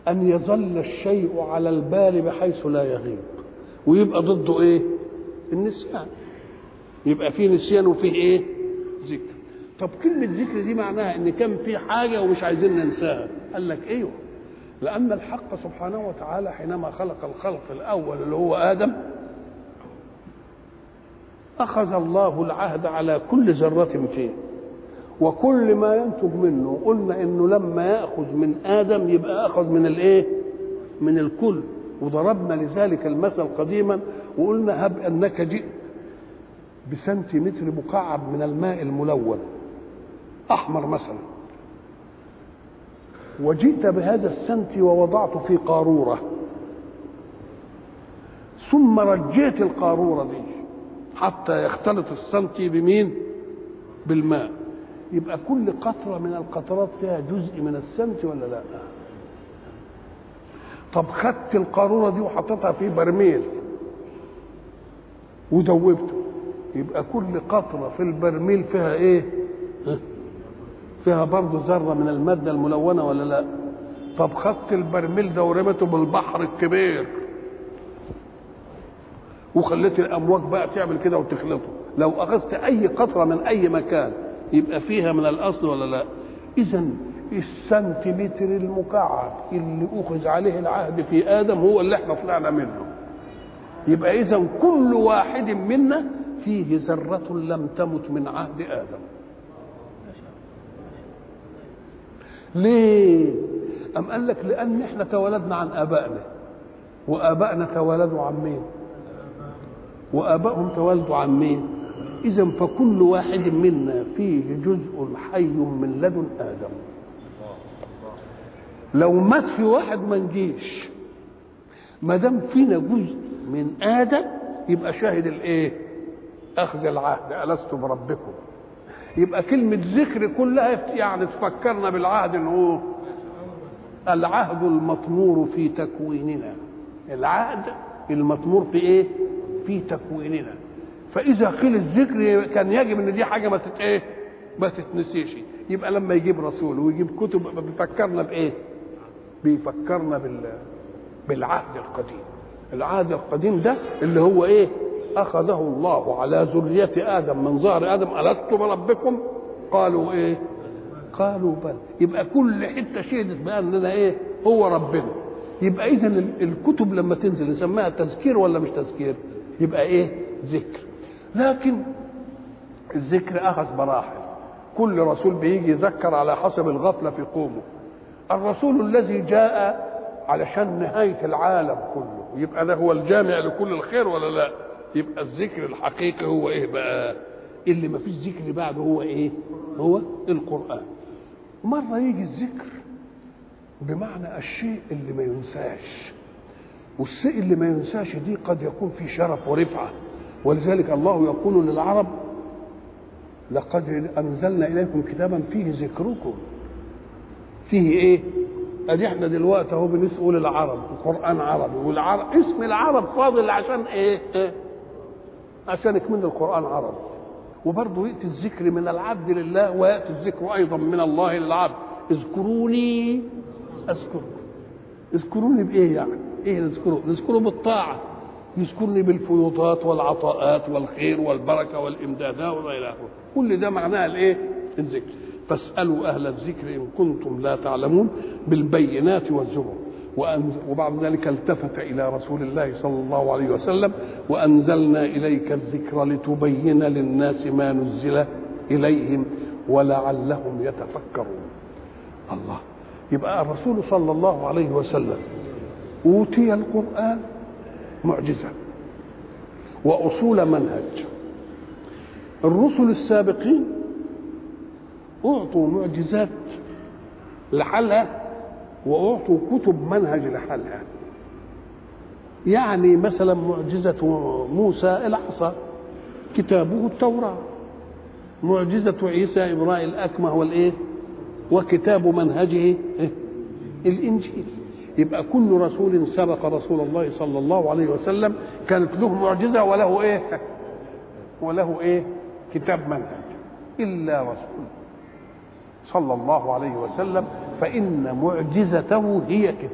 أن يظل الشيء على البال بحيث لا يغيب ويبقى ضده إيه؟ النسيان يبقى في نسيان وفيه إيه؟ ذكر طب كلمة ذكر دي معناها إن كان في حاجة ومش عايزين ننساها قال لك أيوه لأن الحق سبحانه وتعالى حينما خلق الخلق الأول اللي هو آدم أخذ الله العهد على كل ذرة فيه وكل ما ينتج منه قلنا انه لما ياخذ من ادم يبقى اخذ من الايه من الكل وضربنا لذلك المثل قديما وقلنا هب انك جئت بسنتيمتر مكعب من الماء الملون احمر مثلا وجئت بهذا السنتي ووضعته في قاروره ثم رجيت القاروره دي حتى يختلط السنتي بمين بالماء يبقى كل قطرة من القطرات فيها جزء من السمت ولا لا طب خدت القارورة دي وحطيتها في برميل ودوبته يبقى كل قطرة في البرميل فيها ايه فيها برضه ذرة من المادة الملونة ولا لا طب خدت البرميل ده ورمته بالبحر الكبير وخليت الامواج بقى تعمل كده وتخلطه لو اخذت اي قطره من اي مكان يبقى فيها من الاصل ولا لا اذا السنتيمتر المكعب اللي اخذ عليه العهد في ادم هو اللي احنا طلعنا منه يبقى اذا كل واحد منا فيه ذرة لم تمت من عهد ادم ليه أم قال لك لأن احنا تولدنا عن آبائنا وآبائنا تولدوا عن مين وآبائهم تولدوا عن مين إذا فكل واحد منا فيه جزء حي من لدن آدم لو مات في واحد ما نجيش ما دام فينا جزء من آدم يبقى شاهد الإيه؟ أخذ العهد ألست بربكم يبقى كلمة ذكر كلها يعني تفكرنا بالعهد إن هو العهد المطمور في تكويننا العهد المطمور في إيه؟ في تكويننا فاذا قيل الذكر كان يجب ان دي حاجه ما تت ايه ما تتنسيش يبقى لما يجيب رسول ويجيب كتب بيفكرنا بايه بيفكرنا بال بالعهد القديم العهد القديم ده اللي هو ايه اخذه الله على ذريه ادم من ظهر ادم الست بربكم قالوا ايه قالوا بل يبقى كل حته شهدت باننا ايه هو ربنا يبقى اذا الكتب لما تنزل نسميها تذكير ولا مش تذكير يبقى ايه ذكر لكن الذكر اخذ مراحل كل رسول بيجي يذكر على حسب الغفله في قومه الرسول الذي جاء علشان نهايه العالم كله يبقى ده هو الجامع لكل الخير ولا لا يبقى الذكر الحقيقي هو ايه بقى اللي ما فيش ذكر بعده هو ايه هو القران مره يجي الذكر بمعنى الشيء اللي ما ينساش والشيء اللي ما ينساش دي قد يكون في شرف ورفعه ولذلك الله يقول للعرب لقد انزلنا اليكم كتابا فيه ذكركم فيه ايه ادي احنا دلوقتي اهو بنقول العرب القران عربي والعرب اسم العرب فاضل عشان ايه, إيه؟ عشان يكمل القران عربي وبرضه ياتي الذكر من العبد لله وياتي الذكر ايضا من الله للعبد اذكروني اذكركم اذكروني بايه يعني ايه نذكره نذكره بالطاعه يذكرني بالفيوضات والعطاءات والخير والبركه والامدادات والى اخره كل ده معناه الايه الذكر فاسالوا اهل الذكر ان كنتم لا تعلمون بالبينات والزبر وبعد ذلك التفت الى رسول الله صلى الله عليه وسلم وانزلنا اليك الذكر لتبين للناس ما نزل اليهم ولعلهم يتفكرون الله يبقى الرسول صلى الله عليه وسلم اوتي القران معجزه واصول منهج الرسل السابقين اعطوا معجزات لحالها واعطوا كتب منهج لحالها يعني مثلا معجزه موسى العصا كتابه التوراه معجزه عيسى ابراء الاكمه والايه وكتاب منهجه إيه؟ الانجيل يبقى كل رسول سبق رسول الله صلى الله عليه وسلم كانت له معجزه وله ايه وله ايه كتاب منهج الا رسول صلى الله عليه وسلم فان معجزته هي كتاب